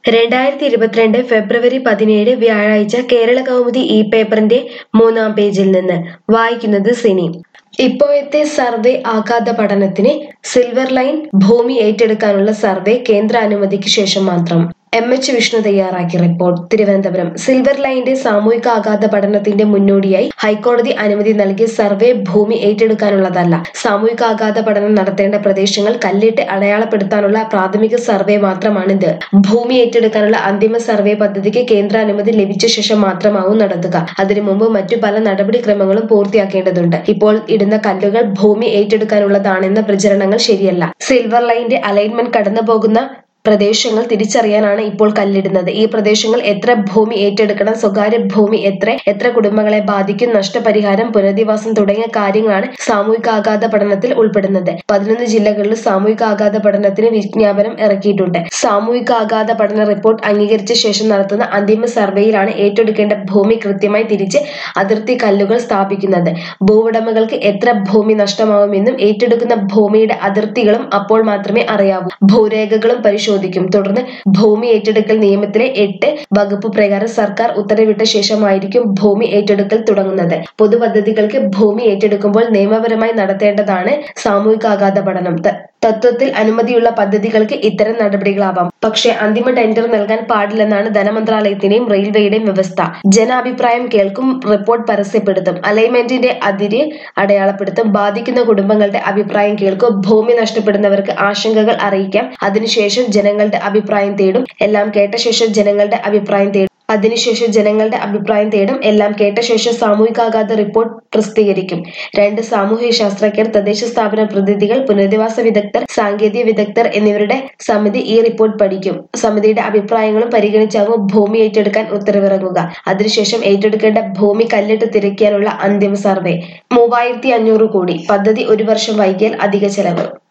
രണ്ടായിരത്തി ഇരുപത്തിരണ്ട് ഫെബ്രുവരി പതിനേഴ് വ്യാഴാഴ്ച കേരള കൗമുദി ഇ പേപ്പറിന്റെ മൂന്നാം പേജിൽ നിന്ന് വായിക്കുന്നത് സിനി ഇപ്പോഴത്തെ സർവേ ആഘാത പഠനത്തിന് സിൽവർ ലൈൻ ഭൂമി ഏറ്റെടുക്കാനുള്ള സർവേ കേന്ദ്ര അനുമതിക്ക് ശേഷം മാത്രം എം എച്ച് വിഷ്ണു തയ്യാറാക്കിയ റിപ്പോർട്ട് തിരുവനന്തപുരം സിൽവർ ലൈനിന്റെ സാമൂഹിക ആഘാത പഠനത്തിന്റെ മുന്നോടിയായി ഹൈക്കോടതി അനുമതി നൽകിയ സർവേ ഭൂമി ഏറ്റെടുക്കാനുള്ളതല്ല സാമൂഹിക ആഘാത പഠനം നടത്തേണ്ട പ്രദേശങ്ങൾ കല്ലിട്ട് അടയാളപ്പെടുത്താനുള്ള പ്രാഥമിക സർവേ മാത്രമാണിത് ഭൂമി ഏറ്റെടുക്കാനുള്ള അന്തിമ സർവേ പദ്ധതിക്ക് കേന്ദ്ര അനുമതി ലഭിച്ച ശേഷം മാത്രമാവും നടത്തുക അതിനു മുമ്പ് മറ്റു പല നടപടിക്രമങ്ങളും പൂർത്തിയാക്കേണ്ടതുണ്ട് ഇപ്പോൾ ഇടുന്ന കല്ലുകൾ ഭൂമി ഏറ്റെടുക്കാനുള്ളതാണെന്ന പ്രചരണങ്ങൾ ശരിയല്ല സിൽവർ ലൈനിന്റെ അലൈൻമെന്റ് കടന്നു പോകുന്ന പ്രദേശങ്ങൾ തിരിച്ചറിയാനാണ് ഇപ്പോൾ കല്ലിടുന്നത് ഈ പ്രദേശങ്ങൾ എത്ര ഭൂമി ഏറ്റെടുക്കണം സ്വകാര്യ ഭൂമി എത്ര എത്ര കുടുംബങ്ങളെ ബാധിക്കും നഷ്ടപരിഹാരം പുനരധിവാസം തുടങ്ങിയ കാര്യങ്ങളാണ് സാമൂഹിക ആഘാത പഠനത്തിൽ ഉൾപ്പെടുന്നത് പതിനൊന്ന് ജില്ലകളിൽ സാമൂഹിക ആഘാത പഠനത്തിന് വിജ്ഞാപനം ഇറക്കിയിട്ടുണ്ട് സാമൂഹിക ആഘാത പഠന റിപ്പോർട്ട് അംഗീകരിച്ച ശേഷം നടത്തുന്ന അന്തിമ സർവേയിലാണ് ഏറ്റെടുക്കേണ്ട ഭൂമി കൃത്യമായി തിരിച്ച് അതിർത്തി കല്ലുകൾ സ്ഥാപിക്കുന്നത് ഭൂവുടമകൾക്ക് എത്ര ഭൂമി നഷ്ടമാവുമെന്നും ഏറ്റെടുക്കുന്ന ഭൂമിയുടെ അതിർത്തികളും അപ്പോൾ മാത്രമേ അറിയാവൂ ഭൂരേഖകളും പരിശോധിക്കും തുടർന്ന് ഭൂമി ഏറ്റെടുക്കൽ നിയമത്തിലെ എട്ട് വകുപ്പ് പ്രകാരം സർക്കാർ ഉത്തരവിട്ട ശേഷമായിരിക്കും ഭൂമി ഏറ്റെടുക്കൽ തുടങ്ങുന്നത് പൊതുപദ്ധതികൾക്ക് ഭൂമി ഏറ്റെടുക്കുമ്പോൾ നിയമപരമായി നടത്തേണ്ടതാണ് സാമൂഹികാഘാത പഠനം ത- തത്വത്തിൽ അനുമതിയുള്ള പദ്ധതികൾക്ക് ഇത്തരം നടപടികളാവാം പക്ഷേ അന്തിമ ടെൻഡർ നൽകാൻ പാടില്ലെന്നാണ് ധനമന്ത്രാലയത്തിന്റെയും റെയിൽവേയുടെയും വ്യവസ്ഥ ജനാഭിപ്രായം കേൾക്കും റിപ്പോർട്ട് പരസ്യപ്പെടുത്തും അലൈൻമെന്റിന്റെ അതിര് അടയാളപ്പെടുത്തും ബാധിക്കുന്ന കുടുംബങ്ങളുടെ അഭിപ്രായം കേൾക്കും ഭൂമി നഷ്ടപ്പെടുന്നവർക്ക് ആശങ്കകൾ അറിയിക്കാം അതിനുശേഷം ജനങ്ങളുടെ അഭിപ്രായം തേടും എല്ലാം കേട്ട ശേഷം ജനങ്ങളുടെ അഭിപ്രായം തേടും അതിനുശേഷം ജനങ്ങളുടെ അഭിപ്രായം തേടും എല്ലാം കേട്ട ശേഷം സാമൂഹികാഘാത റിപ്പോർട്ട് പ്രസിദ്ധീകരിക്കും രണ്ട് സാമൂഹ്യ ശാസ്ത്രജ്ഞർ തദ്ദേശ സ്ഥാപന പ്രതിനിധികൾ പുനരധിവാസ വിദഗ്ധർ സാങ്കേതിക വിദഗ്ധർ എന്നിവരുടെ സമിതി ഈ റിപ്പോർട്ട് പഠിക്കും സമിതിയുടെ അഭിപ്രായങ്ങളും പരിഗണിച്ചാകും ഭൂമി ഏറ്റെടുക്കാൻ ഉത്തരവിറങ്ങുക അതിനുശേഷം ഏറ്റെടുക്കേണ്ട ഭൂമി കല്ലിട്ട് തിരക്കാനുള്ള അന്തിമ സർവേ മൂവായിരത്തി അഞ്ഞൂറ് കോടി പദ്ധതി ഒരു വർഷം വൈകിയാൽ അധിക ചെലവ്